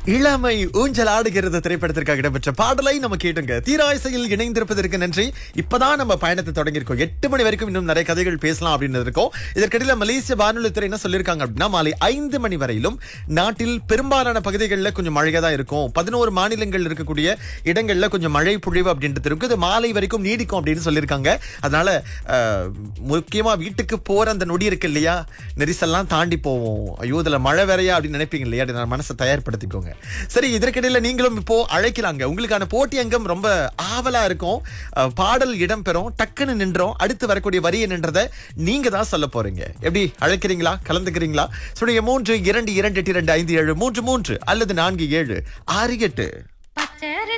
இளமை ஊஞ்சல் ஆடுகிறது திரைப்படத்திற்காக இடம்பெற்ற பாடலை நம்ம கேட்டுங்க தீராயசையில் இணைந்திருப்பதற்கு நன்றி இப்பதான் நம்ம பயணத்தை தொடங்கியிருக்கோம் எட்டு மணி வரைக்கும் இன்னும் நிறைய கதைகள் பேசலாம் அப்படின்னு இருக்கோம் இதற்கிடையில மலேசிய வானொலித்துறை என்ன சொல்லியிருக்காங்க அப்படின்னா மாலை ஐந்து மணி வரையிலும் நாட்டில் பெரும்பாலான பகுதிகளில் கொஞ்சம் மழையா தான் இருக்கும் பதினோரு மாநிலங்கள் இருக்கக்கூடிய இடங்கள்ல கொஞ்சம் மழை பொழிவு அப்படின்றது இருக்கும் இது மாலை வரைக்கும் நீடிக்கும் அப்படின்னு சொல்லியிருக்காங்க அதனால அஹ், முக்கியமா வீட்டுக்கு போற அந்த நொடி இருக்கு இல்லையா நெரிசல்லாம் தாண்டி போவோம் ஐயோ இதுல மழை வேறையா அப்படின்னு நினைப்பீங்க இல்லையா அது மனசை தயார்படுத்திக்கோங்க சரி இதற்கிடையில நீங்களும் இப்போ அழைக்கலாங்க உங்களுக்கான போட்டி அங்கம் ரொம்ப ஆவலா இருக்கும் அஹ், பாடல் இடம்பெறும் டக்குன்னு நின்றோம் அடுத்து வரக்கூடிய வரியை நின்றதை நீங்க தான் சொல்ல போறீங்க எப்படி அழைக்கிறீங்களா கலந்துக்கிறீங்களா சுடைய மூன்று இரண்டு இரண்டு எட்டு இரண்டு ஐந்து ஏழு மூன்று மூன்று அல்லது நான்கு ஏழு ஆறு எட்டு பச்சை